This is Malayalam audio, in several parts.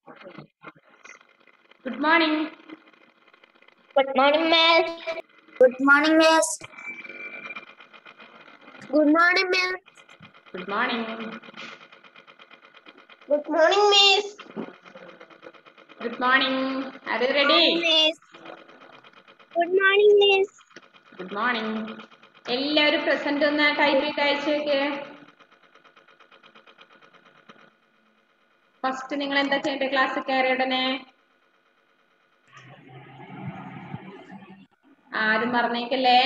Good morning Good morning, Miss. Good morning, Miss. Good morning, Miss. Good morning Good morning, Miss. Good morning are you ready Miss. Good morning, Miss. Good morning എല്ലാവരും പ്രസന്റ് ഒന്ന് ടൈപ്പ് ചെയ്ത് അയച്ചേക്ക് ഫസ്റ്റ് നിങ്ങൾ എന്താ ചെയ്യേണ്ടത് ക്ലാസ്സിൽ കയറിയ ഉടനെ ആരും മറന്നേക്കല്ലേ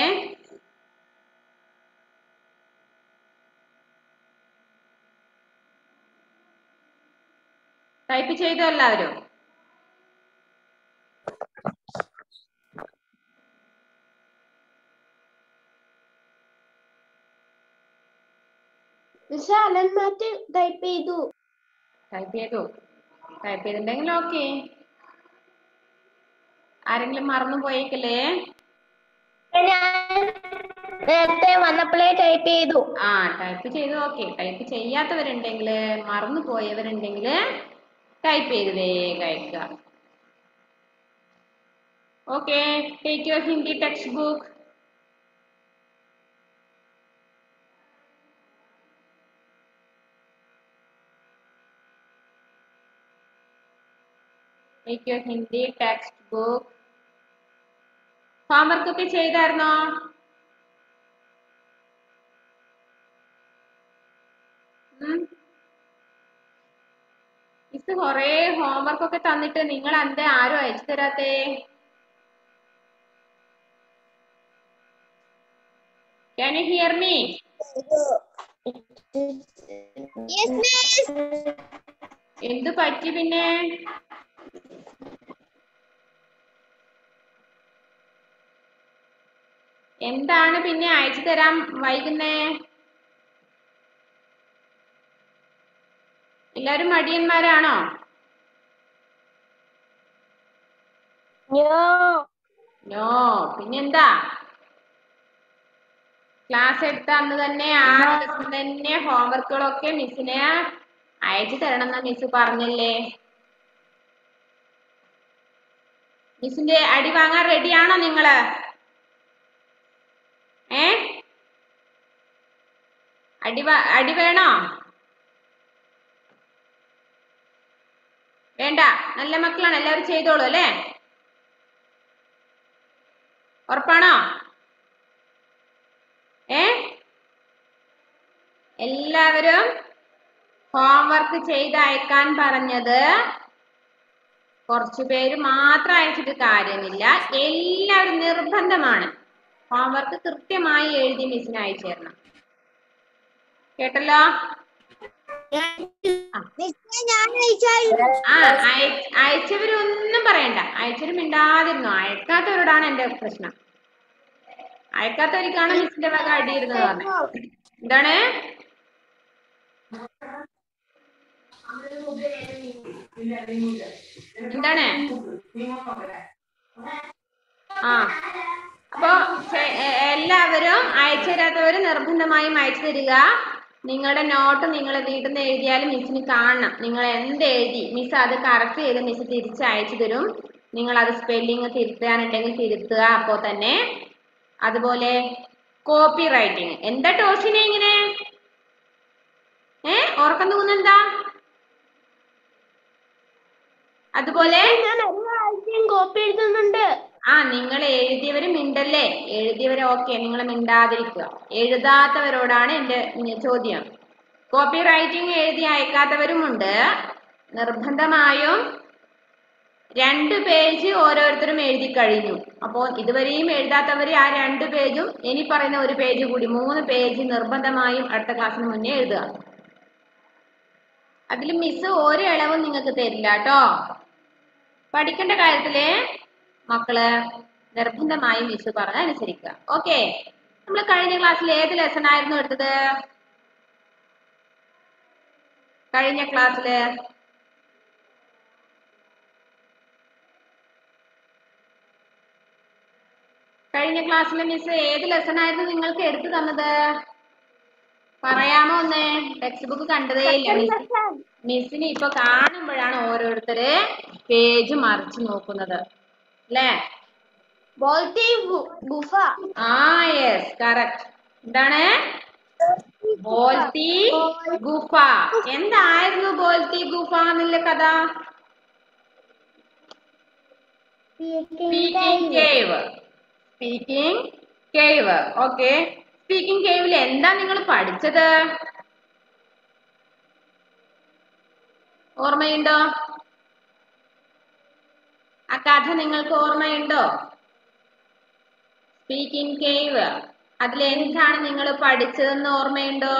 ടൈപ്പ് ചെയ്തോ എല്ലാവരും മിസ് അലൻ മാറ്റ് ടൈപ്പ് ചെയ്തു ടൈപ്പ് ചെയ്തു ടൈപ്പ് ചെയ്തിട്ടുണ്ടെങ്കിൽ ഓക്കെ ആരെങ്കിലും മറന്നു പോയേക്കല്ലേ ഞാൻ നേരത്തെ വന്നപ്പോഴേ ടൈപ്പ് ചെയ്തു ആ ടൈപ്പ് ചെയ്തു ഓക്കെ ടൈപ്പ് ചെയ്യാത്തവരുണ്ടെങ്കിൽ മറന്നു പോയവരുണ്ടെങ്കിൽ ടൈപ്പ് ചെയ്ത് വേഗം അയക്കുക okay take your Hindi textbook take your Hindi textbook homework ഒക്കെ ചെയ്തായിരുന്നോ ഉം. മിസ് കൊറേ ഹോംവർക്ക് ഒക്കെ തന്നിട്ട് നിങ്ങൾ എന്താ ആരും അയച്ചു തരാത്തേ can you hear me Yes, Miss. എന്തു പറ്റി പിന്നെ എന്താണ് പിന്നെ അയച്ചു തരാൻ വൈകുന്നേ എല്ലാരും മടിയന്മാരാണോ No. നോ പിന്നെന്താ ക്ലാസ് എടുത്ത അന്ന് തന്നെ ആ ദിവസം തന്നെ ഹോംവർക്കുകളൊക്കെ മിസ്സിനെ അയച്ചു തരണം എന്ന് മിസ് പറഞ്ഞല്ലേ മിസ്സിന്റെ അടി വാങ്ങാൻ റെഡിയാണോ നിങ്ങള് ഏ അടി വാ- അടി വേണോ വേണ്ട നല്ല മക്കളാണ് എല്ലാവരും ചെയ്തോളൂ അല്ലേ ഉറപ്പാണോ ഏ എല്ലാവരും ഹോംവർക്ക് ചെയ്ത് അയക്കാൻ പറഞ്ഞത് കുറച്ചു പേര് മാത്രം അയച്ചിട്ട് കാര്യമില്ല എല്ലാവരും നിർബന്ധമാണ് ഹോംവർക്ക് കൃത്യമായി എഴുതി മിസ്സിന് അയച്ചു തരണം കേട്ടല്ലോ ഞാൻ അയച്ചായിരുന്നു ആ അയ- അയച്ചവരൊന്നും പറയണ്ട അയച്ചവര് മിണ്ടാതിരുന്നു അയക്കാത്തവരോടാണ് എന്റെ പ്രശ്നം അയക്കാത്തവർക്കാണ് മിസ്സിന്റെ വക അടിയിരുന്നത് പറഞ്ഞത് എന്താണ് എന്താണ് ആ അപ്പോ ചെ- എ- എല്ലാവരും അയച്ചു തരാത്തവര് നിർബന്ധമായും അയച്ചു തരിക നിങ്ങളുടെ നോട്ട് നിങ്ങൾ വീട്ടിൽ നിന്ന് എഴുതിയാലും മിസ്സിന് കാണണം നിങ്ങൾ എന്ത് എഴുതി മിസ് അത് കറക്റ്റ് ചെയ്ത് മിസ് തിരിച്ച് അയച്ചു തരും നിങ്ങൾ അത് സ്പെല്ലിങ് തിരുത്താനുണ്ടെങ്കിൽ തിരുത്തുക അപ്പോൾ തന്നെ അതുപോലെ കോപ്പി റൈറ്റിംഗ് എന്താ ടോഷിനെ ഇങ്ങനെ ഏ ഉറക്കം തൂങ്ങുന്നെന്താ അതുപോലെ ഞാൻ എല്ലാ ആഴ്ചയും കോപ്പി എഴുതുന്നുണ്ട് ആ നിങ്ങൾ എഴുതിയവര് മിണ്ടല്ലേ എഴുതിയവര് ഓക്കെ നിങ്ങൾ മിണ്ടാതിരിക്കുക എഴുതാത്തവരോടാണ് എന്റെ ഉം, ചോദ്യം കോപ്പി റൈറ്റിംഗ് എഴുതി അയക്കാത്തവരുമുണ്ട് നിർബന്ധമായും രണ്ട് പേജ് ഓരോരുത്തരും എഴുതി കഴിഞ്ഞു അപ്പോൾ ഇതുവരെയും എഴുതാത്തവര് ആ രണ്ട് പേജും ഇനി പറയുന്ന ഒരു പേജ് കൂടി മൂന്ന് പേജ് നിർബന്ധമായും അടുത്ത ക്ലാസ്സിന് മുന്നേ എഴുതുക അതിൽ മിസ് ഒരു ഇളവും നിങ്ങൾക്ക് തരില്ല കേട്ടോ പഠിക്കേണ്ട കാര്യത്തില് മക്കള് നിർബന്ധമായും മിസ് പറഞ്ഞ അനുസരിക്കുക ഓക്കെ നമ്മൾ കഴിഞ്ഞ ക്ലാസ്സിൽ ഏത് ലെസൺ ആയിരുന്നു എടുത്തത് കഴിഞ്ഞ ക്ലാസ്സില് കഴിഞ്ഞ ക്ലാസ്സിൽ മിസ് ഏത് ലെസൺ ആയിരുന്നു നിങ്ങൾക്ക് എടുത്തു തന്നത് പറയാമോ ഒന്ന് ടെക്സ്റ്റ് ബുക്ക് കണ്ടതേ ഇല്ല മിസ് മിസ്സിന് ഇപ്പൊ കാണുമ്പോഴാണ് ഓരോരുത്തര് പേജ് മറിച്ച് നോക്കുന്നത് അല്ലേ ബോൾട്ടി ഗുഫ ആ യെസ് കറക്റ്റ് എന്താണ് ബോൽത്തി ഗുഫ എന്തായിരുന്നു ബോൽത്തി ഗുഫ എന്നുള്ള കഥ speaking cave speaking cave okay സ്പീക്കിംഗ് കേവിൽ എന്താ നിങ്ങൾ പഠിച്ചത് ഓർമ്മയുണ്ടോ ആ കഥ നിങ്ങൾക്ക് ഓർമ്മയുണ്ടോ സ്പീക്കിംഗ് കേവ് അതിൽ എന്താണ് നിങ്ങൾ പഠിച്ചതെന്ന് ഓർമ്മയുണ്ടോ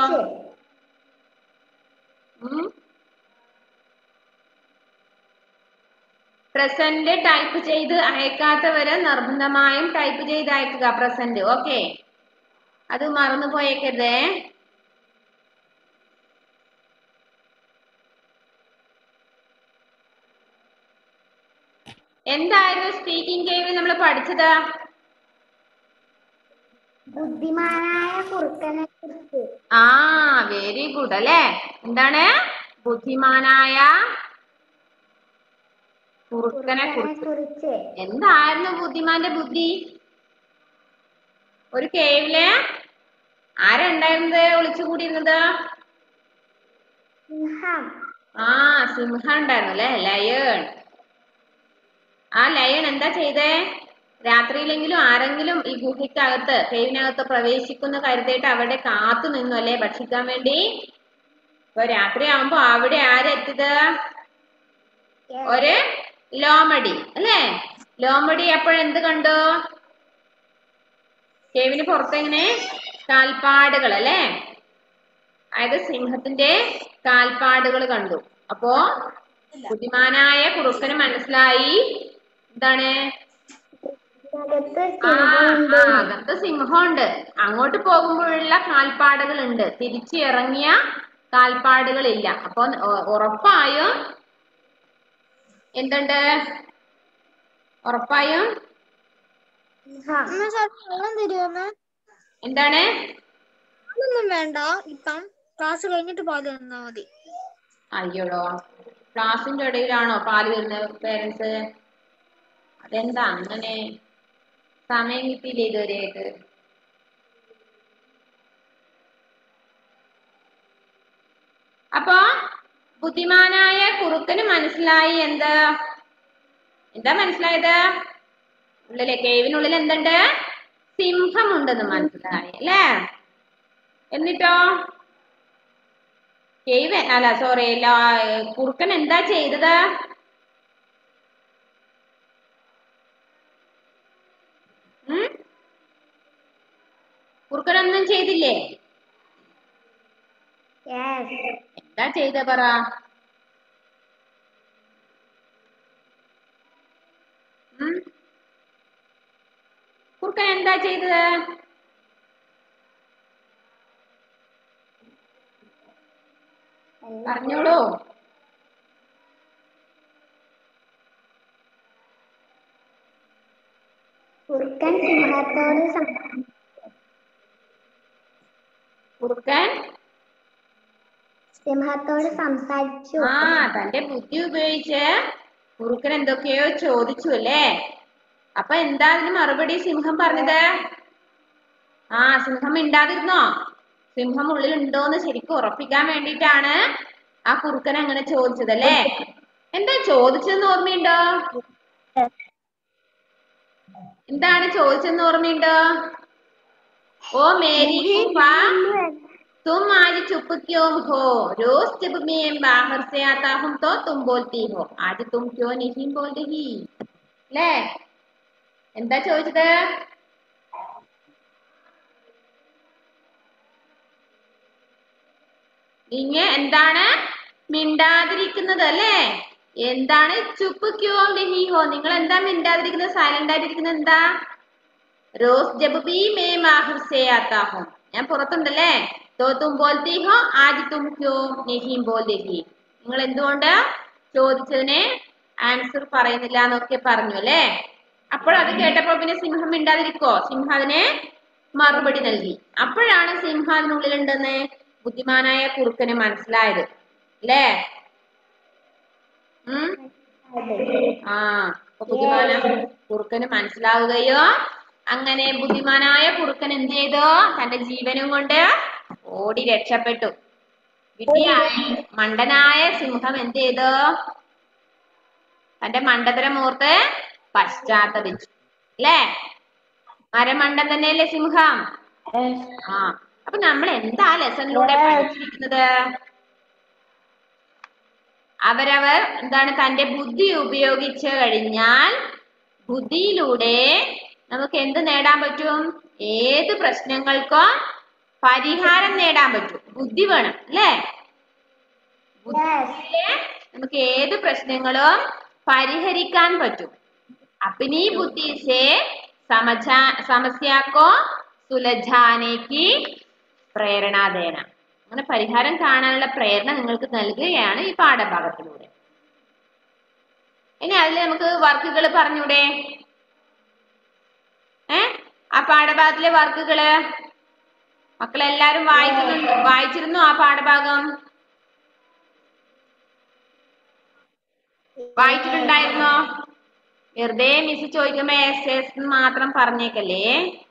പ്രസന്റ് ടൈപ്പ് ചെയ്ത് അയക്കാത്തവര് നിർബന്ധമായും ടൈപ്പ് ചെയ്ത് അയക്കുക പ്രസന്റ് ഓക്കെ അത് മറന്നു പോയേക്കരുതേ എന്തായിരുന്നു സ്പീക്കിംഗ് കേവിൽ നമ്മൾ പഠിച്ചത് ബുദ്ധിമാനായ കുറുക്കനെ കുറിച്ച് ആ വെരി ഗുഡ് അല്ലേ എന്താണ് ബുദ്ധിമാനായ കുറുക്കനെ കുറിച്ച് കുറിച്ച് എന്തായിരുന്നു ബുദ്ധിമാന്റെ ബുദ്ധി ഒരു കേവില് ആരാ ഉണ്ടായിരുന്നത് ഒളിച്ചുകൂടിയിരുന്നത് സിംഹം ആ സിംഹം ഉണ്ടായിരുന്നു അല്ലേ ലയൺ ആ ലയൺ എന്താ ചെയ്തേ രാത്രിയിലെങ്കിലും ആരെങ്കിലും ഈ ഗുഹയ്ക്കകത്ത് കേവിനകത്ത് പ്രവേശിക്കുന്ന കരുതിയിട്ട് അവിടെ കാത്തു നിന്നു അല്ലേ ഭക്ഷിക്കാൻ വേണ്ടി ഇപ്പൊ രാത്രി ആവുമ്പോ അവിടെ ആരെത്തിയത് ഒരു ലോമടി അല്ലേ ലോമടി അപ്പോഴെന്ത് കണ്ടു കേവിന് പുറത്തെങ്ങനെ കാൽപ്പാടുകൾ അല്ലേ അതായത് സിംഹത്തിന്റെ കാൽപ്പാടുകൾ കണ്ടു അപ്പോ ബുദ്ധിമാനായ കുറുക്കന് മനസ്സിലായി എന്താണ് അകത്ത് ആ സിംഹമുണ്ട് ആ, അകത്ത് സിംഹമുണ്ട് അങ്ങോട്ട് പോകുമ്പോഴുള്ള കാൽപ്പാടുകൾ ഉണ്ട് തിരിച്ചു ഇറങ്ങിയ കാൽപ്പാടുകളില്ല അപ്പൊ ഉ- ഉറപ്പായും എന്തുണ്ട് ഉറപ്പായും വെള്ളം തരുമോ എന്താണ് അതൊന്നും വേണ്ട ഇപ്പം ക്ലാസ് കഴിഞ്ഞിട്ട് പാല് തന്നാ മതി അയ്യോടോ ക്ലാസിന്റെ ഇടയിലാണോ പാല് തരുന്നത് പേരൻസ് അതെന്താ അങ്ങനെ സമയം കിട്ടിയില്ലേ ഇതുവരെയായിട്ട് അപ്പൊ ബുദ്ധിമാനായ കുറുക്കന് മനസ്സിലായി എന്ത് എന്താ മനസ്സിലായത് ഉള്ളിലെ കേവിനുള്ളിൽ എന്തുണ്ട് സിംഹമുണ്ടെന്ന് മനസ്സിലായി അല്ലേ എന്നിട്ടോ കേവ് അല്ല സോറി കുറുക്കൻ എന്താ ചെയ്തത് ഉം? കുറുക്കനൊന്നും ചെയ്തില്ലേ എന്താ ചെയ്ത പറ ഉം? കുറുക്കൻ എന്താ ചെയ്തത് പറഞ്ഞോളൂ കുറുക്കൻ സിംഹത്തോട് സം- കുറുക്കൻ സിംഹത്തോട് സംസാരിച്ചു ആ തന്റെ ബുദ്ധി ഉപയോഗിച്ച് കുറുക്കൻ എന്തൊക്കെയോ ചോദിച്ചു അല്ലേ അപ്പൊ എന്താ അതിന് മറുപടി സിംഹം പറഞ്ഞത് ആ സിംഹം മിണ്ടാതിരുന്നോ സിംഹം ഉള്ളിൽ ഉണ്ടോന്ന് ശരിക്കും ഉറപ്പിക്കാൻ വേണ്ടിയിട്ടാണ് ആ കുറുക്കൻ അങ്ങനെ ചോദിച്ചത് അല്ലേ എന്താ ചോദിച്ചതെന്ന് ഓർമ്മയുണ്ടോ എന്താണ് ചോദിച്ചതെന്ന് ഓർമ്മയുണ്ടോ ഓ മേരി കുഫ तुम आज चुप क्यों हो रोज जब मैं बाहर से आता हूँ तो तुम बोलती हो आज तुम क्यों नहीं बोल रही അല്ലേ എന്താ ചോദിച്ചത് ഇങ്ങ എന്താണ് മിണ്ടാതിരിക്കുന്നത് അല്ലേ എന്താണ് ചുപ്പ് ക്യോ നഹി ഹോ നിങ്ങൾ എന്താ മിണ്ടാതിരിക്കുന്നത് സൈലന്റ് ആയിട്ടിരിക്കുന്നത് എന്താ റോസ് ജബ് ബി മേ മാഹിർ സേ ആത്താ ഹൂം ഞാൻ പുറത്തുണ്ടല്ലേ തോ തും ബോൽത്തി ഹോ ആജ് തും ക്യോ നഹി ബോൽ രഹി നിങ്ങൾ എന്തുകൊണ്ട് ചോദിച്ചതിന് ആൻസർ പറയുന്നില്ല എന്നൊക്കെ പറഞ്ഞു അല്ലേ അപ്പോൾ അത് കേട്ടപ്പോൾ പിന്നെ സിംഹം മിണ്ടാതിരിക്കോ സിംഹം അതിന് മറുപടി നൽകി അപ്പോഴാണ് സിംഹം അതിനുള്ളിലുണ്ടെന്ന് ബുദ്ധിമാനായ കുറുക്കന് മനസ്സിലായത് അല്ലേ ഉം ആ അപ്പൊ ബുദ്ധിമാന കുറുക്കന് മനസ്സിലാവുകയോ അങ്ങനെ ബുദ്ധിമാനായ കുറുക്കൻ എന്ത് ചെയ്തു തന്റെ ജീവനും കൊണ്ട് ഓടി രക്ഷപ്പെട്ടു വിഡ്ഢിയായ മണ്ടനായ സിംഹം എന്ത് ചെയ്തു തന്റെ മണ്ടത്തരം ഓർത്ത് പശ്ചാത്തപിച്ചു അല്ലേ മരമണ്ടൻ തന്നെയല്ലേ സിംഹം ആ അപ്പൊ നമ്മൾ എന്താ ലെസണിലൂടെ പഠിച്ചിരിക്കുന്നത് അവരവർ എന്താണ് തന്റെ ബുദ്ധി ഉപയോഗിച്ച് കഴിഞ്ഞാൽ ബുദ്ധിയിലൂടെ നമുക്ക് എന്ത് നേടാൻ പറ്റും ഏത് പ്രശ്നങ്ങൾക്കും പരിഹാരം നേടാൻ പറ്റും ബുദ്ധി വേണം അല്ലേ ബുദ്ധിയിലെ നമുക്ക് ഏത് പ്രശ്നങ്ങളും പരിഹരിക്കാൻ പറ്റും अपनी बुद्धि से समझा समस्या को सुलझाने की പ്രേരണ ദേന അങ്ങനെ പരിഹാരം കാണാനുള്ള പ്രേരണ നിങ്ങൾക്ക് നൽകുകയാണ് ഈ പാഠഭാഗത്തിലൂടെ ഇനി അതിൽ നമുക്ക് വർക്കുകൾ പറഞ്ഞൂടെ ഏ ആ പാഠഭാഗത്തിലെ വർക്കുകള് മക്കളെല്ലാരും വായിക്കുന്നുണ്ട് വായിച്ചിരുന്നു ആ പാഠഭാഗം വായിച്ചിട്ടുണ്ടായിരുന്നോ വെറുതെ മിസ് ചോദിക്കുമ്പോ എസ് എസ് മാത്രം പറഞ്ഞേക്കല്ലേ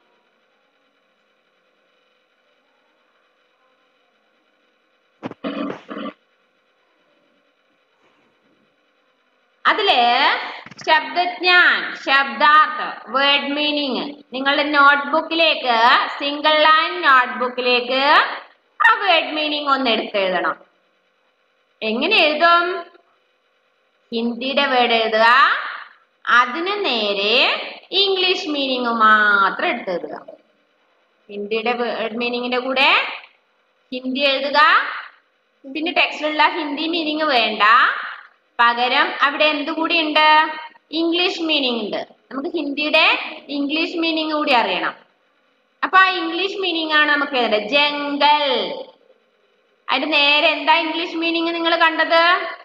അതില് ശബ്ദജ്ഞാൻ ശബ്ദാർത്ഥ വേർഡ് മീനിങ് നിങ്ങളുടെ നോട്ട്ബുക്കിലേക്ക് സിംഗിൾ ലൈൻ നോട്ട്ബുക്കിലേക്ക് ആ വേർഡ് മീനിങ് ഒന്ന് എടുത്തെഴുതണം എങ്ങനെ എഴുതും ഹിന്ദിയുടെ വേർഡ് എഴുതുക അതിന് നേരെ ഇംഗ്ലീഷ് മീനിങ് മാത്രം എടുത്തെഴുതുക ഹിന്ദിയുടെ വേർഡ് മീനിങ്ങിന്റെ കൂടെ ഹിന്ദി എഴുതുക പിന്നെ ടെക്സ്റ്റിലുള്ള ഹിന്ദി മീനിങ് വേണ്ട പകരം അവിടെ എന്തുകൂടി ഉണ്ട് ഇംഗ്ലീഷ് മീനിങ് ഉണ്ട് നമുക്ക് ഹിന്ദിയുടെ ഇംഗ്ലീഷ് മീനിങ് കൂടി അറിയണം അപ്പൊ ആ ഇംഗ്ലീഷ് മീനിങ് ആണ് നമുക്ക് എഴുതേണ്ടത് ജംഗൽ അതിന്റെ നേരെ എന്താ ഇംഗ്ലീഷ് മീനിങ് നിങ്ങൾ കണ്ടത്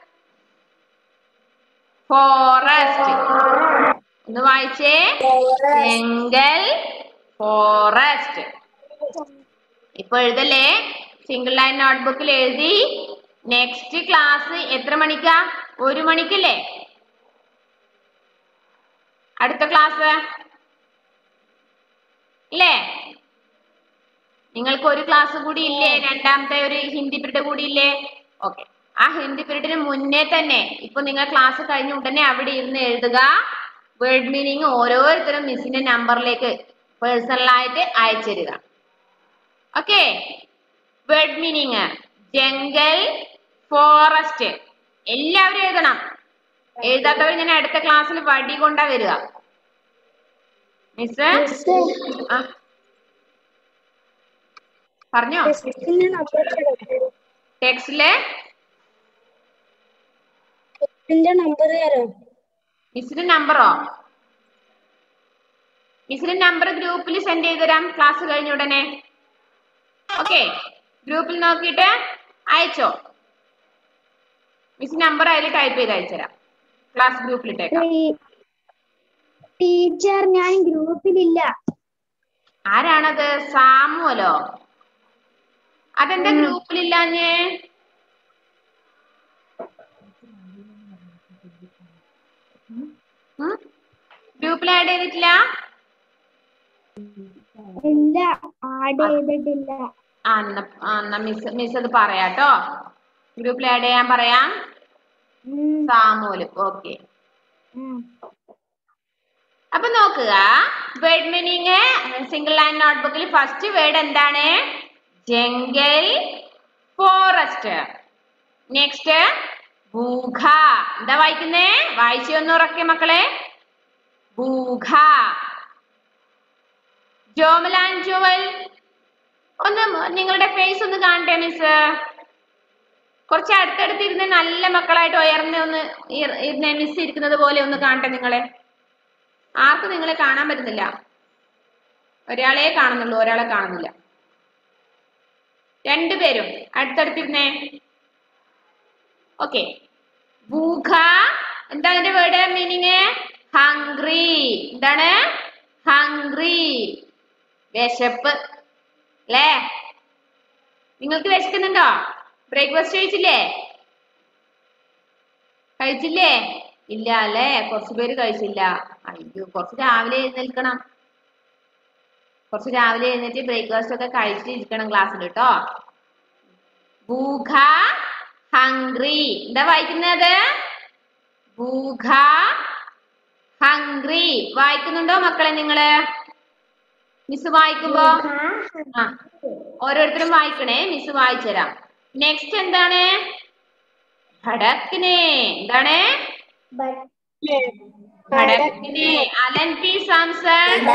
ഫോറസ്റ്റ് ഒന്ന് വായിച്ചേ ജംഗൽ ഫോറസ്റ്റ് ഇപ്പൊ എഴുതല്ലേ സിംഗിൾ ലൈൻ നോട്ട്ബുക്കിൽ എഴുതി നെക്സ്റ്റ് ക്ലാസ് എത്ര മണിക്കാ ഒരു മണിക്കല്ലേ അടുത്ത ക്ലാസ് ഇല്ലേ നിങ്ങൾക്ക് ഒരു ക്ലാസ് കൂടി ഇല്ലേ രണ്ടാമത്തെ ഒരു ഹിന്ദി പീരീഡ് കൂടി ഇല്ലേ ഓക്കെ ആ ഹിന്ദി പീരീഡിന് മുന്നേ തന്നെ ഇപ്പൊ നിങ്ങൾ ക്ലാസ് കഴിഞ്ഞ ഉടനെ അവിടെ ഇരുന്ന് എഴുതുക വേർഡ് മീനിങ് ഓരോരുത്തരും മിസ്സിന്റെ നമ്പറിലേക്ക് പേഴ്സണലായിട്ട് അയച്ചിരുക ഓക്കെ വേർഡ് മീനിങ് ജംഗൽ ഫോറസ്റ്റ് എല്ലാവരും എഴുതണം എഴുതാത്തവർ ഞാൻ അടുത്ത ക്ലാസ്സിൽ വടി കൊണ്ടാ വരിക മിസ് ആ പറഞ്ഞോ ടെക്സ്റ്റില് നമ്പർ തരാം മിസ്സിന്റെ നമ്പറോ മിസ്സിന്റെ നമ്പർ ഗ്രൂപ്പിൽ സെൻഡ് ചെയ്ത് തരാം ക്ലാസ് കഴിഞ്ഞ ഉടനെ ഓക്കെ ഗ്രൂപ്പിൽ നോക്കിയിട്ട് അയച്ചോ മിസ് നമ്പർ അതിൽ ടൈപ്പ് ചെയ്ത് അയച്ചുതരാം ക്ലാസ് ഗ്രൂപ്പിൽ ഇട്ടേക്കാം ടീച്ചർ ഞാൻ ഗ്രൂപ്പിലില്ല ആരാണത് സാമുവലോ അതെന്താ ഗ്രൂപ്പിലില്ലാഞ്ഞേ ഗ്രൂപ്പിൽ ആഡ് ചെയ്തിട്ടില്ല ഇല്ല ആഡ് ചെയ്തിട്ടില്ല ആ എന്നാ ആ, എന്നാ മിസ് മിസ് അത് പറയാട്ടോ ഗ്രൂപ്പിൽ ആഡ് ചെയ്യാൻ പറയാം ഉം, സാമൂല് ഓക്കെ ഉം. അപ്പൊ നോക്കുക വേർഡ് മീനിങ് സിംഗിൾ ലൈൻ നോട്ട്ബുക്കിൽ ഫസ്റ്റ് വേർഡ് എന്താണ് ജംഗൽ ഫോറസ്റ്റ് നെക്സ്റ്റ് ഭൂഖ എന്താ വായിക്കുന്നേ വായിച്ചു ഒന്ന് ഉറക്കെ മക്കളെ ഭൂഖ ജോമലാൻ ജോവൽ ഒന്ന് നിങ്ങളുടെ ഫേസ് ഒന്ന് കാണട്ടെ മിസ് കുറച്ച് അടുത്തടുത്ത് ഇരുന്ന് നല്ല മക്കളായിട്ട് ഉയർന്ന് ഒന്ന് ഇർ- ഇരുന്ന് മിസ് ഇരിക്കുന്നത് പോലെ ഒന്ന് കാണട്ടെ നിങ്ങളെ ആർക്കും നിങ്ങളെ കാണാൻ പറ്റുന്നില്ല ഒരാളെ കാണുന്നുള്ളൂ ഒരാളെ കാണുന്നില്ല രണ്ടുപേരും അടുത്തടുത്തിരുന്നേ ഓക്കെ ഭൂഖ എന്താ അതിന്റെ വേർഡ് മീനിങ് ഹംഗ്രി എന്താണ് ഹംഗ്രി വിശപ്പ് അല്ലേ നിങ്ങൾക്ക് വിശക്കുന്നുണ്ടോ ബ്രേക്ക്ഫാസ്റ്റ് കഴിച്ചില്ലേ കഴിച്ചില്ലേ ഇല്ല അല്ലേ കുറച്ചു പേര് കഴിച്ചില്ല അയ്യോ കുറച്ച് രാവിലെ എഴുന്നേൽക്കണം കുറച്ച് രാവിലെ എഴുന്നേറ്റ് ബ്രേക്ക്ഫാസ്റ്റ് ഒക്കെ കഴിച്ചിരിക്കണം ക്ലാസ്സിൽ കേട്ടോ ഭൂഖ ഹംഗ്രി എന്താ വായിക്കുന്നത് ഭൂഖ ഹംഗ്രി വായിക്കുന്നുണ്ടോ മക്കളെ നിങ്ങള് മിസ് വായിക്കുമ്പോ ആ ഓരോരുത്തരും വായിക്കണേ മിസ് വായിച്ചുതരാം നെക്സ്റ്റ് എന്താണ് ഭടക്കിനെ എന്താണ് ഭടക്കിനെ അലൻ പി സാംസൺ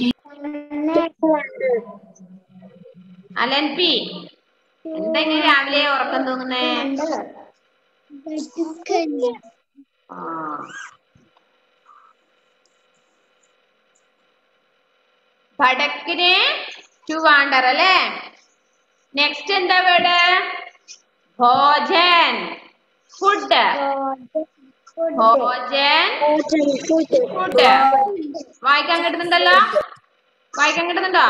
അലൻ പി എന്തെങ്കിലും രാവിലെ ഉറക്കം തൂങ്ങുന്നേ ആ ഭടക്കിന് ടു വാണ്ടർ അല്ലേ നെക്സ്റ്റ് എന്താ വേർഡ് ഭോജൻ ഫുഡ് ഭോജൻ ഫുഡ് വായിക്കാൻ കിട്ടുന്നുണ്ടല്ലോ വായിക്കാൻ കിട്ടുന്നുണ്ടോ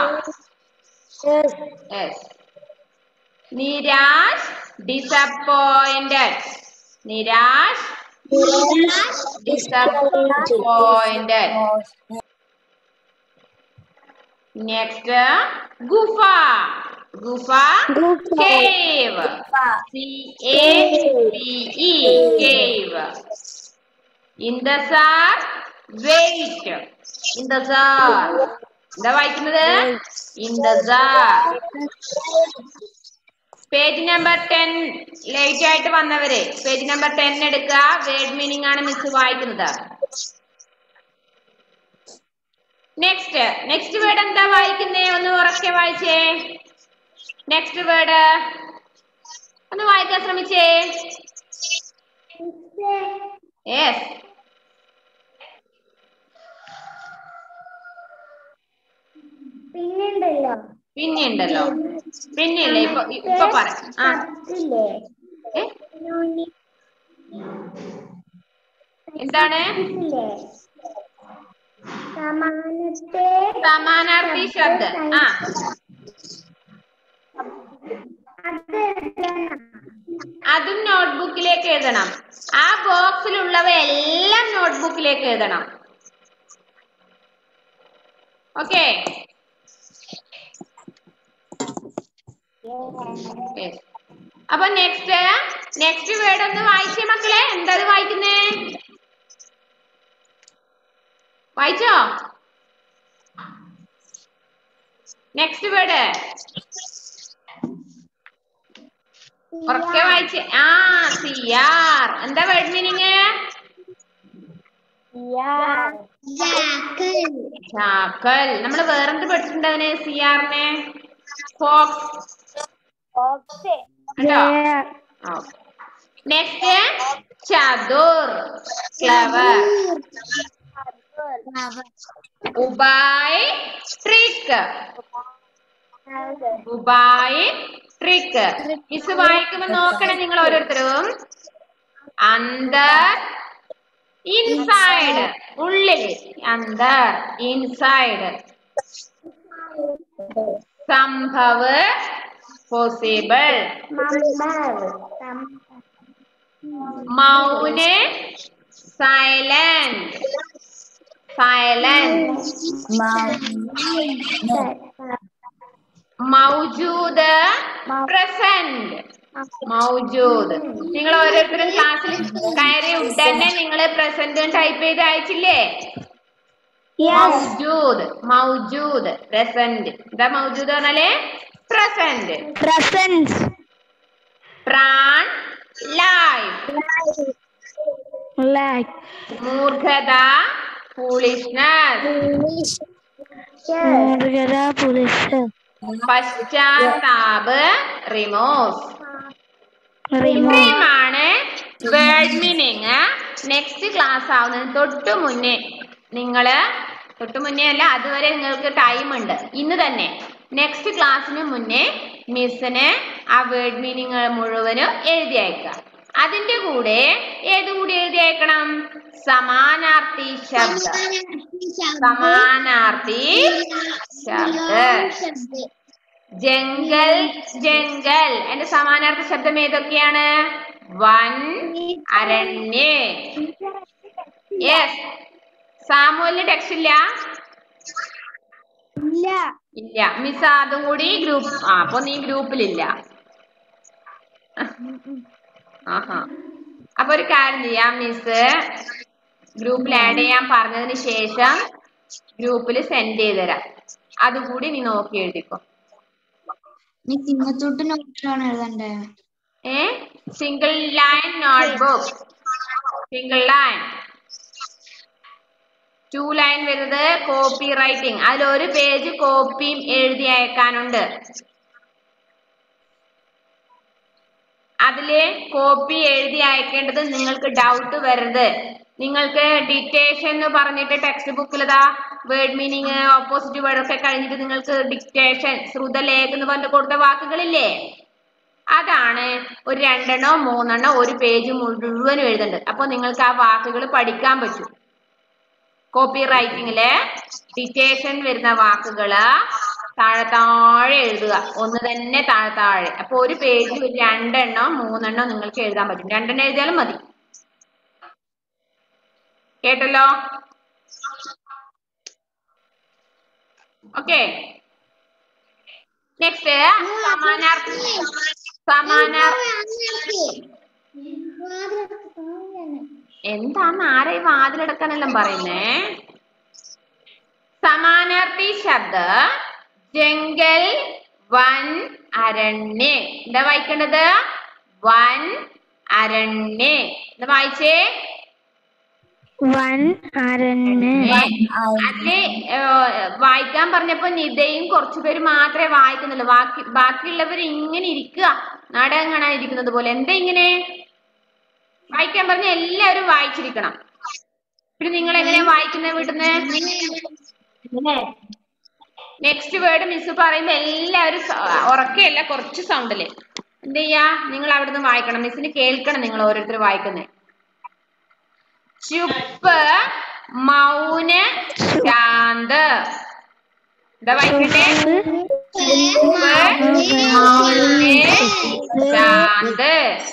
യെസ് നിരാശ് ഡിസപ്പോയിന്റഡ് നിരാശ് ഡിസപ്പോയിന്റഡ് നെക്സ്റ്റ് ഗുഫ ഗുഫ cave C A P E cave ഇന്തസാർ വെയിറ്റ് ഇന്തസാർ എന്താ വായിക്കുന്നത് ഇന്തസാർ പേജ് നമ്പർ ടെൻ ലേറ്റ് ആയിട്ട് വന്നവര് പേജ് നമ്പർ ടെൻ എടുക്കുക വേർഡ് മീനിങ് ആണ് മിസ് വായിക്കുന്നത് നെക്സ്റ്റ് നെക്സ്റ്റ് വേർഡ് എന്താ വായിക്കുന്നേ ഒന്ന് ഉറക്കെ വായിച്ചേ നെക്സ്റ്റ് വേർഡ് ഒന്ന് വായിക്കാൻ ശ്രമിച്ചേ യെസ് പിന്നെണ്ടല്ലോ പിന്നെ ഉണ്ടല്ലോ പിന്നെയല്ലേ ഇപ്പൊ ഇപ്പൊ പറ ആ ഇല്ലേ ഏ? എന്താണ് ഇല്ലേ സമാനത്തെ സമാനാർത്ഥി ശബ്ദം ആ അത് എഴുതണം. അതും നോട്ട്ബുക്കിലേക്ക് എഴുതണം ആ ബോക്സിലുള്ളവയെല്ലാം നോട്ട്ബുക്കിലേക്ക് എഴുതണം ഓക്കെ അപ്പൊ നെക്സ്റ്റ് നെക്സ്റ്റ് വേർഡ് ഒന്ന് വായിച്ചേ മക്കളെ എന്താ ഇത് വായിക്കുന്നേ വായിച്ചോ നെക്സ്റ്റ് വേർഡ് ഉറക്കെ വായിച്ച് ആ സിയാർ എന്താ വേർഡ് മീനിങ് ജാക്കൽ. ചാക്കൽ നമ്മൾ വേറെന്ത് പഠിച്ചിട്ടുണ്ട് അതിന് സിയാറിനെ ഫോക്സ് കേട്ടോ നെക്സ്റ്റ് ചതുർ ക്ലവർ ഉബായ് ട്രിക്ക് ഉബായ് ട്രിക്ക് മിസ് വായിക്കുമ്പോ നോക്കണം നിങ്ങൾ ഓരോരുത്തരും അന്തർ ഇൻസൈഡ് ഉള്ളില് അന്തർ ഇൻസൈഡ് സംഭവ് പോസിബിൾ മൗന് സൈലന്റ് സൈലന്റ് മൗജൂദ് പ്രസന്റ് മൗജൂദ് നിങ്ങൾ ഓരോരുത്തരും ക്ലാസ്സിൽ കയറി ഉടനെ നിങ്ങൾ പ്രസന്റ് ടൈപ്പ് ചെയ്ത് അയച്ചില്ലേ മൗജൂദ് മൗജൂദ് പ്രസന്റ് എന്താ മൗജൂദ് പറഞ്ഞാല് പ്രസന്റ് പ്രസൻസ് പ്രാൺ ലൈഫ് ലൈക്ക് മൂർഖത ഫൂളിഷ്നസ് മൂർഖത പുരുഷ പശ്ചാത്താപ് റിമോസ് ഇത്രയുമാണ് വേർഡ് മീനിങ് നെക്സ്റ്റ് ക്ലാസ് ആവുന്നതിന് തൊട്ട് മുന്നേ നിങ്ങള് തൊട്ട് മുന്നേ അല്ല അതുവരെ നിങ്ങൾക്ക് ടൈം ഉണ്ട് ഇന്ന് തന്നെ നെക്സ്റ്റ് ക്ലാസ്സിന് മുന്നേ മിസ്സിന് ആ വേർഡ് മീനിങ് മുഴുവനും എഴുതി അയക്കാം അതിന്റെ കൂടെ ഏത് കൂടി എഴുതി അയക്കണം സമാനാർത്ഥി ശബ്ദം സമാനാർത്ഥി ശബ്ദ ജംഗൽ ജംഗൽ എന്റെ സമാനാർത്ഥ ശബ്ദം ഏതൊക്കെയാണ് വൻ അരണ്യ യെസ് സാമൂലിന് ടെക്സ്റ്റ് ഇല്ല ഇല്ല ഇല്ല മിസ് അതും കൂടി ഗ്രൂപ്പ് ആ അപ്പൊ നീ ഗ്രൂപ്പിലില്ല ആഹാ അപ്പൊ ഒരു കാര്യം ചെയ്യാം മിസ് ഗ്രൂപ്പിൽ ആഡ് ചെയ്യാൻ പറഞ്ഞതിന് ശേഷം ഗ്രൂപ്പിൽ സെൻഡ് ചെയ്ത് തരാം അതുകൂടി നീ നോക്കി എഴുതിക്കോ നീ സിംഹത്തോട്ട് നോക്കിയിട്ടാണ് എഴുതണ്ടേ ഏ single line notebook single line two line വരുന്നത് കോപ്പി റൈറ്റിംഗ് അതിൽ ഒരു പേജ് കോപ്പിയും എഴുതി അയക്കാനുണ്ട് അതില് കോപ്പി എഴുതി അയക്കേണ്ടത് നിങ്ങൾക്ക് ഡൗട്ട് വരരുത് നിങ്ങൾക്ക് ഡിക്റ്റേഷൻ എന്ന് പറഞ്ഞിട്ട് ടെക്സ്റ്റ് ബുക്കിലതാ വേർഡ് മീനിങ് ഓപ്പോസിറ്റ് വേർഡ് ഒക്കെ കഴിഞ്ഞിട്ട് നിങ്ങൾക്ക് ഡിക്റ്റേഷൻ ശ്രുതലേഖ എന്ന് പറഞ്ഞിട്ട് കൊടുത്ത വാക്കുകളില്ലേ അതാണ് ഒരു രണ്ടെണ്ണോ മൂന്നെണ്ണോ ഒരു പേജ് മുഴുവനും എഴുതേണ്ടത് അപ്പൊ നിങ്ങൾക്ക് ആ വാക്കുകൾ പഠിക്കാൻ പറ്റും കോപ്പി റൈറ്റിംഗില് ഡിറ്റേഷൻ വരുന്ന വാക്കുകള് താഴെ താഴെ എഴുതുക ഒന്ന് തന്നെ താഴെ താഴെ അപ്പൊ ഒരു പേജിൽ ഒരു രണ്ടെണ്ണോ മൂന്നെണ്ണോ നിങ്ങൾക്ക് എഴുതാൻ പറ്റും രണ്ടെണ്ണം എഴുതിയാലും മതി കേട്ടല്ലോ ഓക്കെ നെക്സ്റ്റ് സമാനാർത്ഥി സമാനാർത്ഥി എന്താണ് ആരെ ഈ വാതിലടക്കാനെല്ലാം പറയുന്നേ സമാനാർത്ഥി ശബ്ദ ജംഗൽ വൻ അരണ്യ എന്താ വായിക്കേണ്ടത് വൻ അരണ്യ എന്താ വായിച്ചേ വൻ അരണ്യ ഏ, അതില് ഏ, വായിക്കാൻ പറഞ്ഞപ്പോ നിതയും കുറച്ചു പേര് മാത്രമേ വായിക്കുന്നുള്ളൂ ബാക്കി ബാക്കിയുള്ളവർ ഇങ്ങനെ ഇരിക്കുക നാടകം കാണാൻ ഇരിക്കുന്നത് പോലെ എന്താ ഇങ്ങനെ വായിക്കാൻ പറഞ്ഞ എല്ലാവരും വായിച്ചിരിക്കണം പിന്നെ നിങ്ങൾ എങ്ങനെയാ വായിക്കുന്നത് വീട്ടിൽ നിന്ന് നെക്സ്റ്റ് വേർഡ് മിസ് പറയുമ്പോ എല്ലാവരും സ- ഉറക്കെയല്ല കുറച്ച് സൗണ്ടില് എന്ത് ചെയ്യാ നിങ്ങൾ അവിടുന്ന് വായിക്കണം മിസ്സിന് കേൾക്കണം നിങ്ങൾ ഓരോരുത്തർ വായിക്കുന്നത് ചുപ്പ് മൗന ശാന്ത് എന്താ വായിക്കണ്ടേ ചുപ്പ് മൗന ശാന്ത്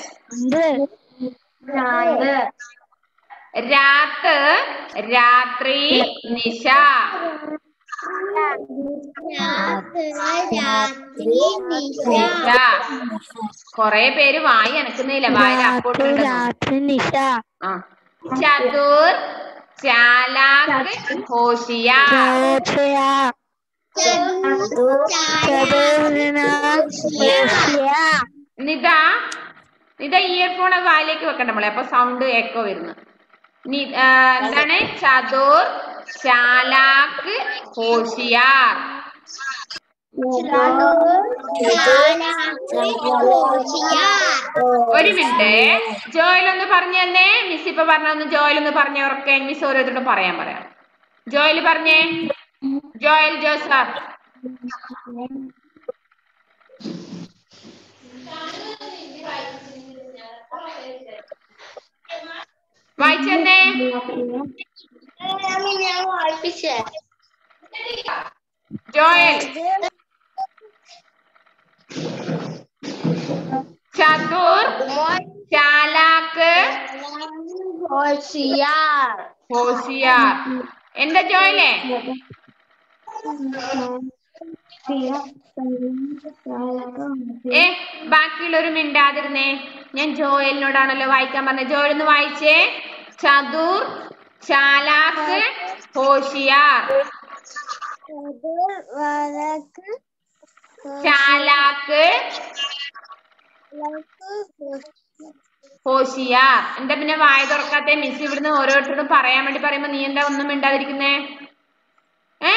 രാത്ത് രാത്രി നിശ നിശ കൊറേ പേര് വായി അനക്കുന്നില്ല വായിൽ അപ്പോട്ടുണ്ട് രാത്രി നിശ ആ ചതുർ ചാലാക് ഹോഷിയാർ ചോച്ചയ ചതുർന ഏഷ്യ നിത നിത ഇയർഫോൺ വായിലേക്ക് വെക്കണ്ട നമ്മളെ അപ്പൊ സൗണ്ട് എക്കോ വരുന്നു നി- ആ, എന്താണ് ചതുർ ചാലാക്ക് ഹോഷിയാർ ഒരു മിനിറ്റ് ജോയൽ ഒന്ന് പറഞ്ഞു തന്നെ മിസ് ഇപ്പൊ പറഞ്ഞൊന്ന് ജോയൽ ഒന്ന് പറഞ്ഞേ ഉറക്കെ മിസ് ഓരോരുത്തരോടും പറയാൻ പറയാം ജോയൽ പറഞ്ഞേ ജോയൽ ജോസാർ വായിച്ചെന്നേ ജോയൽ ചതുർ ചാലാക്ക് ഹോഷിയാർ എന്താ ജോയലേ ഏ ബാക്കിയുള്ളവർ മിണ്ടാതിരുന്നേ ഞാൻ ജോയലിനോടാണല്ലോ വായിക്കാൻ പറഞ്ഞത് ജോയൽ ഒന്ന് വായിച്ചേ ചതുർ ചാലാക്ക് ഹോഷിയാർ ചാലാക്ക് ഹോഷിയാർ എന്താ പിന്നെ വായ തുറക്കാത്ത മിസ് ഇവിടുന്ന് ഓരോരുത്തരോടും പറയാൻ വേണ്ടി പറയുമ്പോ നീ എന്താ ഒന്നും മിണ്ടാതിരിക്കുന്നേ ഏ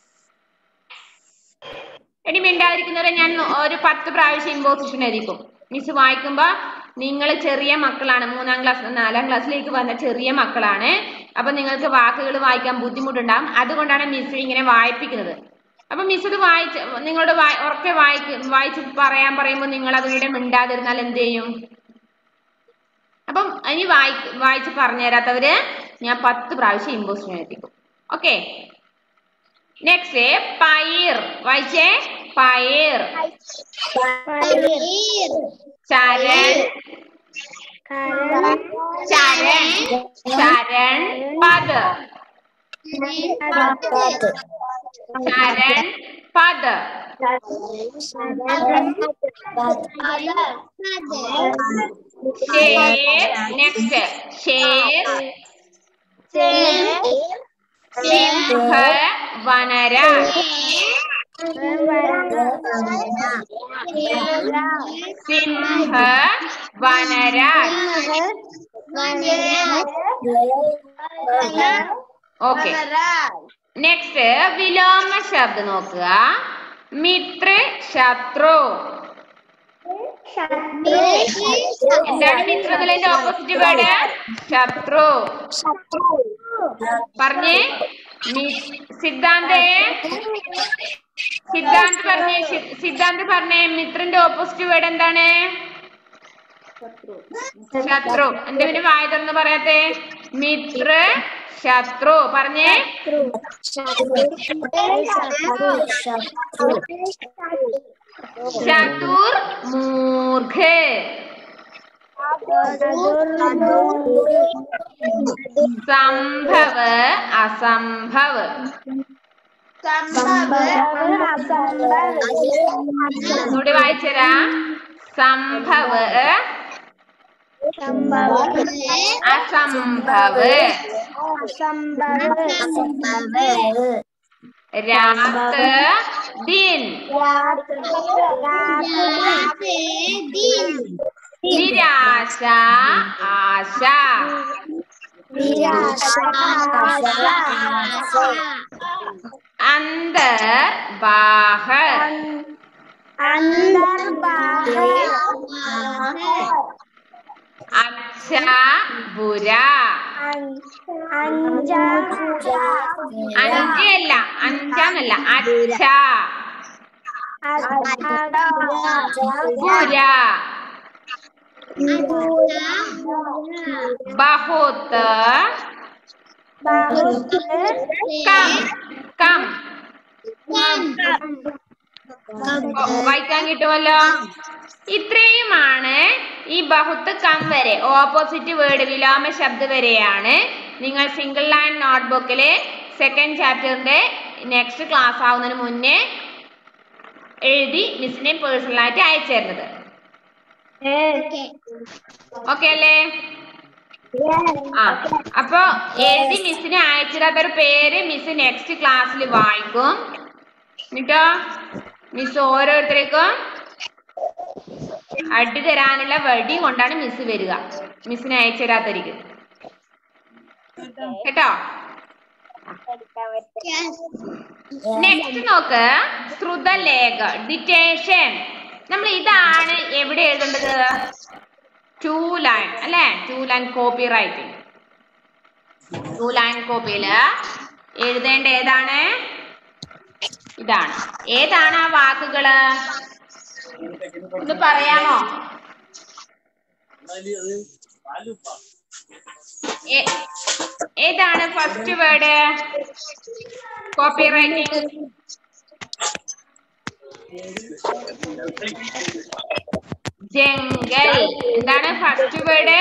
എടി മിണ്ടാതിരിക്കുന്നവരെ ഞാൻ ഒരു പത്ത് പ്രാവശ്യം ഇമ്പോസിഷൻ ആയിരിക്കും മിസ് വായിക്കുമ്പോ നിങ്ങൾ ചെറിയ മക്കളാണ് മൂന്നാം ക്ലാസ് നാലാം ക്ലാസ്സിലേക്ക് വന്ന ചെറിയ മക്കളാണ് അപ്പൊ നിങ്ങൾക്ക് വാക്കുകൾ വായിക്കാൻ ബുദ്ധിമുട്ടുണ്ടാകും അതുകൊണ്ടാണ് മിസ് ഇങ്ങനെ വായിപ്പിക്കുന്നത് അപ്പൊ മിസ് ഇത് വായിച്ച് നിങ്ങളോട് വായി ഉറക്കെ വായിക്ക് വായിച്ച് പറയാൻ പറയുമ്പോൾ നിങ്ങൾ അതിവിടെ മിണ്ടാതിരുന്നാൽ എന്ത് ചെയ്യും അപ്പം ഇനി വായി വായിച്ച് പറഞ്ഞു തരാത്തവര് ഞാൻ പത്ത് പ്രാവശ്യം ഇമ്പോസിഷൻ എത്തിക്കും ഓക്കെ നെക്സ്റ്റ് പയർ വായിച്ചേ പയർ ചരൺ ചരൺ ചരൺ പദ ചരൺ പദ ഷേർ നെക്സ്റ്റ് ഷേർ സിംഹ വനരാജ് സിംഹ വനരാജ് ഓക്കെ നെക്സ്റ്റ് വിലോമ ശബ്ദം നോക്കുക മിത്ര ശത്രു എന്താണ് മിത്ര എന്നുള്ളതിന്റെ ഓപ്പോസിറ്റ് വേർഡ് ശത്രു പറഞ്ഞേ മി- സിദ്ധാന്തേ സിദ്ധാന്ത് പറഞ്ഞേ സി- സിദ്ധാന്ത് പറഞ്ഞേ മിത്രന്റെ ഓപ്പോസിറ്റ് വേർഡ് എന്താണ് ശത്രു എന്താ പിന്നെ വായ തുറന്ന് പറയാത്തെ മിത്ര ശത്രു പറഞ്ഞേ ചതുർ മൂർഖ സംഭവ അസംഭവ ഒന്നുകൂടി വായിച്ചരാ സംഭവ അസംഭവ രാത് ദിൻ നിരാശ ആശ അന്തർ ബാഹർ അച്ഛ ബുര അഞ്ചല്ല അഞ്ചാന്നല്ല അച്ഛ ബുര बहुत कम कम ഓ, വായിക്കാൻ കിട്ടുമല്ലോ ഇത്രയുമാണ് ഈ ബഹുത്ത് കം വരെ ഓപ്പോസിറ്റ് വേർഡ് വിലോമ ശബ്ദ വരെയാണ് നിങ്ങൾ സിംഗിൾ ലൈൻ നോട്ട്ബുക്കിലെ സെക്കൻഡ് ചാപ്റ്ററിന്റെ നെക്സ്റ്റ് ക്ലാസ് ആവുന്നതിന് മുന്നേ എഴുതി മിസ്സിനെ പേഴ്സണലായിട്ട് അയച്ചു തരുന്നത് ഓക്കെ അല്ലേ ആ അപ്പൊ എഴുതി മിസ്സിന് അയച്ചിടാത്തൊരു പേര് മിസ് നെക്സ്റ്റ് ക്ലാസ്സിൽ വായിക്കും എന്നിട്ടോ മിസ് ഓരോരുത്തർക്കും അടി തരാനുള്ള വടി കൊണ്ടാണ് മിസ് വരിക മിസ്സിന് അയച്ചു തരാത്തവർക്ക് കേട്ടോ നെക്സ്റ്റ് നോക്ക് ശ്രുതലേഖ ഡിറ്റേഷൻ നമ്മൾ ഇതാണ് എവിടെ എഴുതേണ്ടത് ടു ലൈൻ അല്ലെ two line copy writing two line കോപ്പിയില് എഴുതേണ്ട ഏതാണ് ഇതാണ് ഏതാണ് ആ വാക്കുകള് ഒന്ന് പറയാമോ ഏ- ഏതാണ് ഫസ്റ്റ് വേർഡ് കോപ്പി റൈറ്റിംഗ് ജംഗൽ എന്താണ് ഫസ്റ്റ് വേർഡ്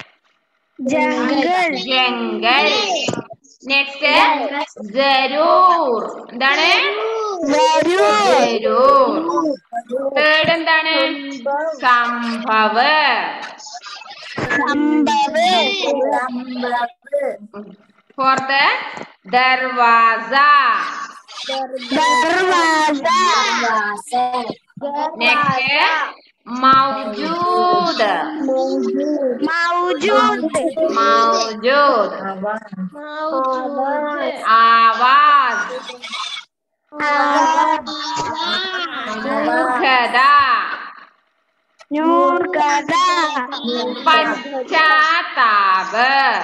ജംഗൽ നെക്സ്റ്റ് ജരൂർ എന്താണ് ജരൂർ തേർഡ് എന്താണ് സംഭവ ഫോർത്ത് ദർവാസ നെക്സ്റ്റ് മൗജൂദ് മൗജൂദ് ആവാസ് മൂർഖത പശ്ചാത്താപ്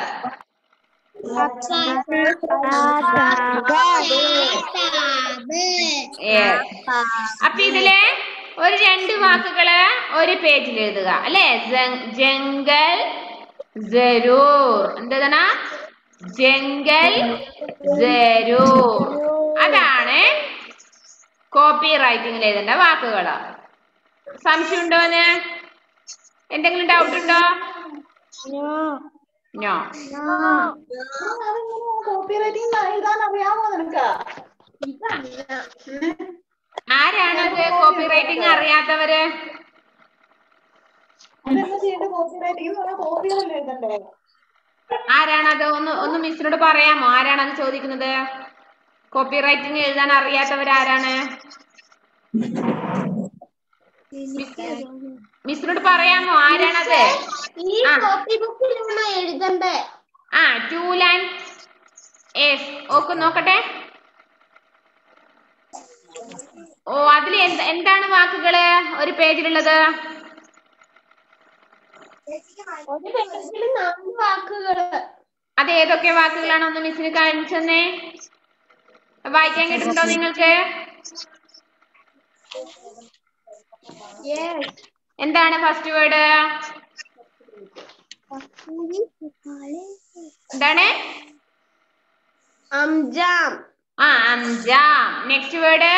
Yes. അപ്പൊ ഇതില് ഒരു രണ്ട് വാക്കുകള് ഒരു പേജിൽ എഴുതുക അല്ലെ ജംഗൽ ജരൂർ എന്താണ് ജംഗൽ ജരൂർ അതാണ് കോപ്പി റൈറ്റിംഗിൽ എഴുതേണ്ട വാക്കുകൾ സംശയമുണ്ടോ അവന് എന്തെങ്കിലും ഡൗട്ട് ഉണ്ടോ നോ കോപ്പി റൈറ്റിംഗ് എഴുതാൻ അറിയാമോ നിനക്ക് ആരാണത് കോപ്പി റൈറ്റിംഗ് അറിയാത്തവര് അതെന്താ ചെയ്യേണ്ടത് കോപ്പി റൈറ്റിംഗ് എന്ന് പറഞ്ഞാൽ കോപ്പികളല്ലേ എഴുതണ്ടേ ആരാണത് ഒന്ന് ഒന്ന് മിസ്സിനോട് പറയാമോ ആരാണത് ചോദിക്കുന്നത് കോപ്പി റൈറ്റിംഗ് എഴുതാൻ അറിയാത്തവർ ആരാണ് മിസ്സിനോട് പറയാമോ ആരാണത് ഈ ആ. കോപ്പി ബുക്കിൽ നമ്മൾ എഴുതണ്ടേ ആ ടു ലൈൻ എസ് ഓക്കെ നോക്കട്ടെ ഓ അതിൽ എന്ത് എന്താണ് വാക്കുകള് ഒരു പേജിലുള്ളത് ഒരു പേജിൽ നാല് വാക്കുകള് അത് ഏതൊക്കെ വാക്കുകളാണ് ഒന്ന് മിസ്സിന് കാണിച്ചെന്നേ വായിക്കാൻ കിട്ടുന്നുണ്ടോ നിങ്ങൾക്ക് എന്താണ് ഫസ്റ്റ് വേർഡ് എന്താണ് അംജാം ആ അഞ്ചാം നെക്സ്റ്റ് വേർഡ്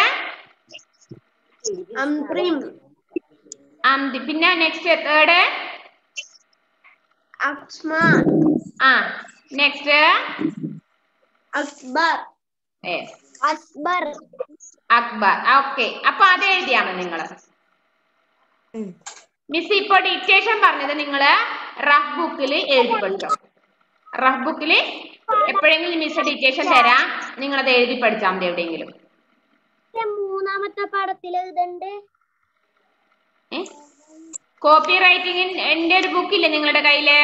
അംത്രിം അന്തി പിന്നെ നെക്സ്റ്റ് തേർഡ് അക്സ്മാൻ ആ നെക്സ്റ്റ് അക്ബർ അക്ബർ അക്ബർ ഓക്കെ അപ്പൊ അത് എഴുതിയാമോ നിങ്ങള് മിസ് ഇപ്പൊ ഡിക്റ്റേഷൻ പറഞ്ഞത് നിങ്ങള് റഫ് ബുക്കിൽ എഴുതി പഠിച്ചോ റഫ് ബുക്കിൽ എപ്പോഴെങ്കിലും മിസ് ഡിക്റ്റേഷൻ തരാം നിങ്ങൾ അത് എഴുതി പഠിച്ചാൽ മതി എവിടെയെങ്കിലും മൂന്നാമത്തെ പാഠത്തിൽ എഴുതണ്ടേ കോപ്പി റൈറ്റിംഗ് എന്റെ ഒരു ബുക്കില്ലേ നിങ്ങളുടെ കയ്യില്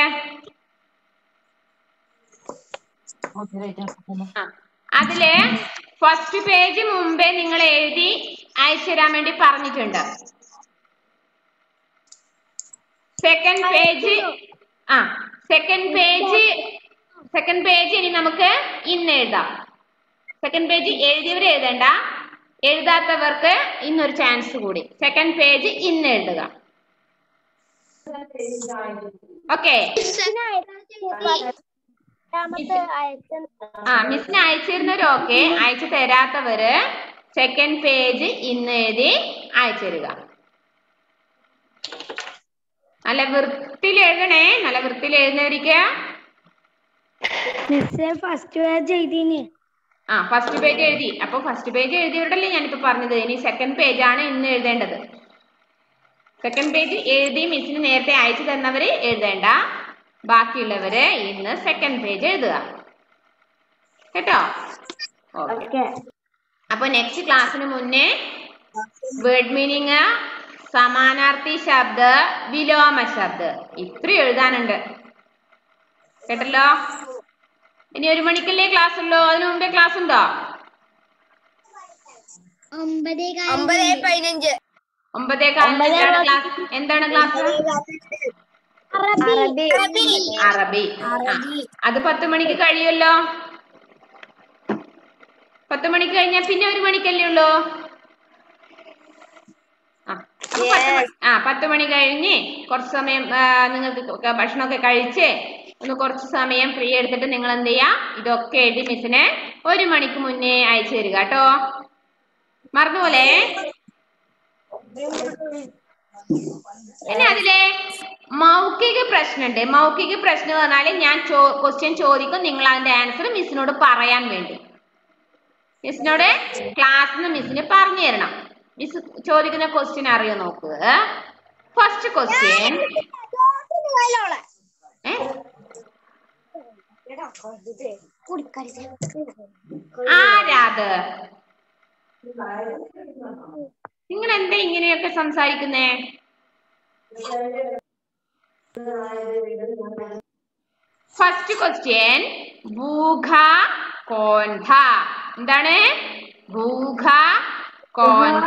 ആ, അതില് ഫസ്റ്റ് പേജ് മുമ്പേ നിങ്ങൾ എഴുതി അയച്ചു തരാൻ വേണ്ടി പറഞ്ഞിട്ടുണ്ട് സെക്കൻഡ് പേജ് ആ സെക്കൻഡ് പേജ് സെക്കൻഡ് പേജ് ഇനി നമുക്ക് ഇന്ന് എഴുതാം സെക്കൻഡ് പേജ് എഴുതിയവർ എഴുതണ്ട എഴുതാത്തവർക്ക് ഇന്നൊരു ചാൻസ് കൂടി സെക്കൻഡ് പേജ് ഇന്ന് എഴുതുക ഓക്കെ ആ മിസ്സിന് അയച്ചിരുന്നവര് ഓക്കെ അയച്ചു തരാത്തവര് സെക്കൻഡ് പേജ് ഇന്ന് എഴുതി അയച്ചു തരിക നല്ല വൃത്തിയിൽ എഴുതണേ നല്ല വൃത്തിയിൽ എഴുതുന്നവരിക്ക് ഫസ്റ്റ് പേജ് എഴുതിന് ആ ഫസ്റ്റ് പേജ് എഴുതി അപ്പൊ ഫസ്റ്റ് പേജ് എഴുതിയവരോടല്ലേ ഞാനിപ്പോ പറഞ്ഞത് ഇനി സെക്കൻഡ് പേജ് ആണ് ഇന്ന് എഴുതേണ്ടത് സെക്കൻഡ് പേജ് എഴുതി മിസ്സിന് നേരത്തെ അയച്ചു തന്നവര് എഴുതേണ്ട ബാക്കിയുള്ളവര് ഇന്ന് സെക്കൻഡ് പേജ് എഴുതുക കേട്ടോ ഓക്കെ അപ്പൊ നെക്സ്റ്റ് ക്ലാസ്സിന് മുന്നേ വേർഡ് മീനിങ് സമാനാർത്ഥി ശബ്ദ വിലോമ ശബ്ദ ഇത്രയും എഴുതാനുണ്ട് കേട്ടല്ലോ ഇനി ഒരു മണിക്കല്ലേ ക്ലാസ് ഉള്ളൂ അതിനു മുമ്പേ ക്ലാസ് ഉണ്ടോ ഒമ്പത് പതിനഞ്ച് ഒമ്പതേ കാലിന് എന്താണ് ക്ലാസ് എന്താണ് ക്ലാസ് അറബി അറബി ആ, അത് പത്ത് മണിക്ക് കഴിയുമല്ലോ പത്ത് മണിക്ക് കഴിഞ്ഞാൽ പിന്നെ ഒരു മണിക്കല്ലേ ഉള്ളൂ ആ അപ്പൊ പത്ത് മണി- ആ പത്ത് മണി കഴിഞ്ഞ് കുറച്ച് സമയം ആ, നിങ്ങൾക്ക് ക- ഭക്ഷണമൊക്കെ കഴിച്ച് ഒന്ന് കുറച്ച് സമയം ഫ്രീ എടുത്തിട്ട് നിങ്ങൾ എന്ത് ചെയ്യാ ഇതൊക്കെ എഴുതി മിസ്സിന് ഒരു മണിക്ക് മുന്നേ അയച്ചു തരിക കേട്ടോ മറന്നുപോലെ പിന്നെ അതിലെ മൗഖിക പ്രശ്നമുണ്ട് മൗഖിക പ്രശ്നം എന്ന് പറഞ്ഞാല് ഞാൻ ചോ ക്വസ്റ്റ്യൻ ചോദിക്കും നിങ്ങൾ അതിന്റെ ആൻസർ മിസ്സിനോട് പറയാൻ വേണ്ടി മിസ്സിനോട് ക്ലാസ്സിന് മിസ്സിന് പറഞ്ഞു തരണം മിസ് ചോദിക്കുന്ന ക്വസ്റ്റ്യൻ അറിയോ നോക്കുക ഫസ്റ്റ് ക്വസ്റ്റ്യൻ ആരാത് നിങ്ങൾ എന്താ ഇങ്ങനെയൊക്കെ സംസാരിക്കുന്നേ ഫസ്റ്റ് ക്വസ്റ്റ്യൻ ഭൂഖ കോൺധ എന്താണ് ഭൂഖ കോൺധ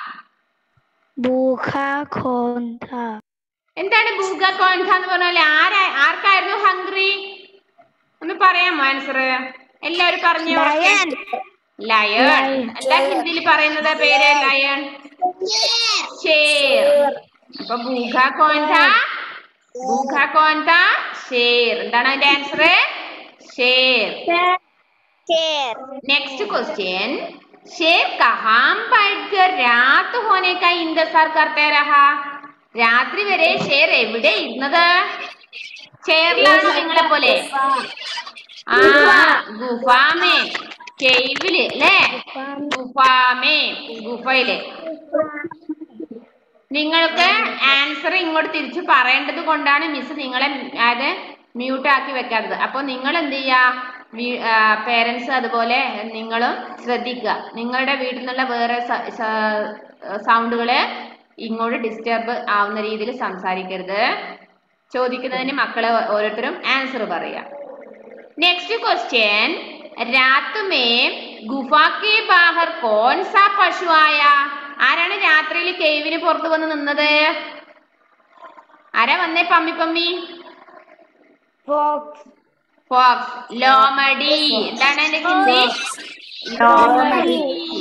ബൂഖ ഖോന്ത എന്താണ് ഭൂഖ കോൺധ എന്ന് പറഞ്ഞാല് ആരാ ആർക്കായിരുന്നു ഹംഗ്രി ഒന്ന് പറയാമോ ആൻസർ എല്ലാവരും പറഞ്ഞു ലയൺ എല്ലാ ഹിന്ദിയിൽ പറയുന്നത് പേര് ലയൺ ഷേർ അപ്പൊ ഭൂഖ കോൺധ ഭൂഖ കോൺധ ഷേർ എന്താണ് അതിന്റെ ആൻസർ ഷേർ നെക്സ്റ്റ് ക്വസ്റ്റ്യൻ शेर कहाँ बैठकर रात होने का इंतजार करते रहा രാത്രി വരെ ഷേർ എവിടെ ഇരുന്നത് ചെയറിലാണോ നിങ്ങളെ പോലെ ആ ഗുഫാമേ കേവില് അല്ലേ ഗുഫാമേ ഗുഫയില് നിങ്ങൾക്ക് ആൻസർ ഇങ്ങോട്ട് തിരിച്ചു പറയേണ്ടത് കൊണ്ടാണ് മിസ് നിങ്ങളെ അത് മ്യൂട്ട് ആക്കി വെക്കാത്തത് അപ്പോൾ നിങ്ങൾ എന്ത് ചെയ്യുക പേരൻസ് അതുപോലെ നിങ്ങളും ശ്രദ്ധിക്കുക നിങ്ങളുടെ വീട്ടിൽ നിന്നുള്ള വേറെ സൗണ്ടുകള് ഇങ്ങോട്ട് ഡിസ്റ്റർബ് ആവുന്ന രീതിയിൽ സംസാരിക്കരുത് ചോദിക്കുന്നതിന് മക്കള് ഓരോരുത്തരും ആൻസർ പറയുക नेक्स्ट क्वेश्चन रात में गुफा के बाहर कौन सा पशु आया ആരാണ് രാത്രിയിൽ കേവിന് പുറത്ത് വന്ന് നിന്നത് ആരാ വന്നേ പമ്മി പമ്മി ഫോക്സ് ലോമഡി എന്താണ് എന്റെ ഹിന്ദി ലോമഡി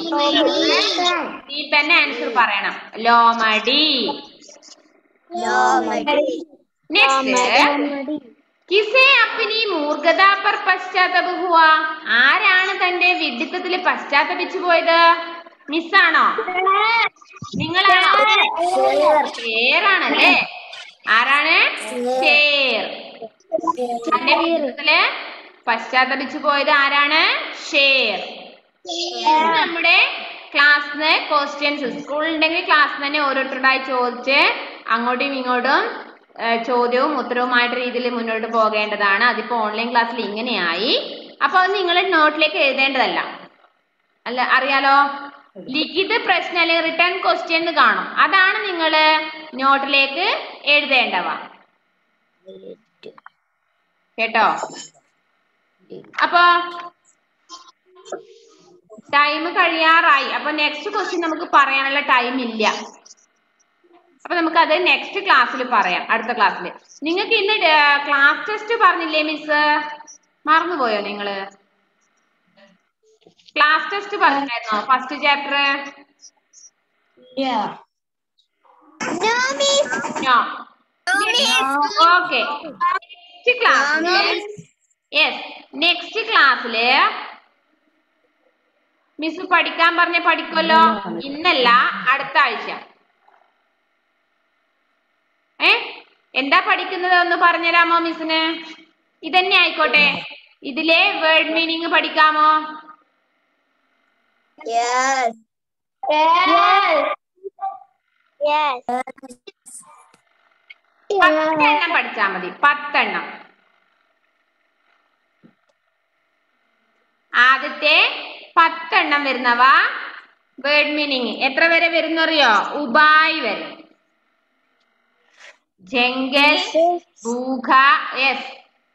ഇതിൽ തന്നെ ആൻസർ പറയണം ലോമഡി നെക്സ്റ്റ് കിസെ അപ്പിനി മൂർഖത പർ പശ്ചാത്തപ ഹുവ ആരാണ് തന്റെ വിഡിത്തത്തിൽ പശ്ചാത്തപിച്ചു പോയത് മിസ്സാണോ നിങ്ങളാണോ ഷേറാണല്ലേ ആരാണ് ഷേർ തന്റെ വിഡിത്തത്തില് പശ്ചാത്തപിച്ചു പോയത് ആരാണ് ഷേർ ഇത് നമ്മുടെ ക്ലാസ്സിന് ക്വസ്റ്റ്യൻസ് സ്കൂളുണ്ടെങ്കിൽ ക്ലാസ്സിൽ തന്നെ ഓരോരുത്തരുടായി ചോദിച്ച് അങ്ങോട്ടും ഇങ്ങോട്ടും ഏഹ് ചോദ്യവും ഉത്തരവുമായിട്ട് രീതിയിൽ മുന്നോട്ട് പോകേണ്ടതാണ് അതിപ്പോ ഓൺലൈൻ ക്ലാസ്സിൽ ഇങ്ങനെയായി അപ്പൊ അത് നിങ്ങൾ നോട്ടിലേക്ക് എഴുതേണ്ടതല്ല അല്ല അറിയാലോ ലിഖിത പ്രശ്നം അല്ലെങ്കിൽ റിട്ടേൺ ക്വസ്റ്റ്യൻ എന്ന് കാണും അതാണ് നിങ്ങൾ നോട്ടിലേക്ക് എഴുതേണ്ടവ കേട്ടോ അപ്പൊ ടൈം കഴിയാറായി അപ്പൊ നെക്സ്റ്റ് ക്വസ്റ്റ്യൻ നമുക്ക് പറയാനുള്ള ടൈം ഇല്ല അപ്പൊ നമുക്ക് അത് നെക്സ്റ്റ് ക്ലാസ്സിൽ പറയാം അടുത്ത ക്ലാസ്സിൽ നിങ്ങൾക്ക് ഇന്ന് ക്ലാസ് ടെസ്റ്റ് പറഞ്ഞില്ലേ മിസ് മറന്നുപോയോ നിങ്ങള് ക്ലാസ് ടെസ്റ്റ് പറഞ്ഞായിരുന്നോ first chapter no okay next ക്ലാസ്സില് യെസ് നെക്സ്റ്റ് ക്ലാസ്സില് മിസ് പഠിക്കാൻ പറഞ്ഞ പഠിക്കുമല്ലോ ഇന്നല്ല അടുത്ത ആഴ്ച ഏ എന്താ പഠിക്കുന്നത് ഒന്ന് പറഞ്ഞുതരാമോ മിസ്സിന് ഇതന്നെ ആയിക്കോട്ടെ ഇതിലെ വേർഡ് മീനിങ് പഠിക്കാമോ പത്തെണ്ണം പഠിച്ചാ മതി പത്തെണ്ണം ആദ്യത്തെ പത്തെണ്ണം വരുന്നവ വേർഡ് മീനിങ് എത്ര വരെ വരുന്നറിയോ ഉബായ് വരെ ജംഗൽ ഭൂഖ യെസ്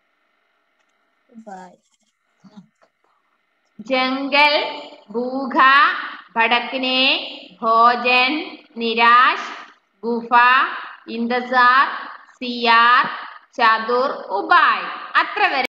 जंगल भूखा भड़कने भोजन निराश गुफा इंतजार सियार ചതുർ ഉബായ് അത്ര വരെ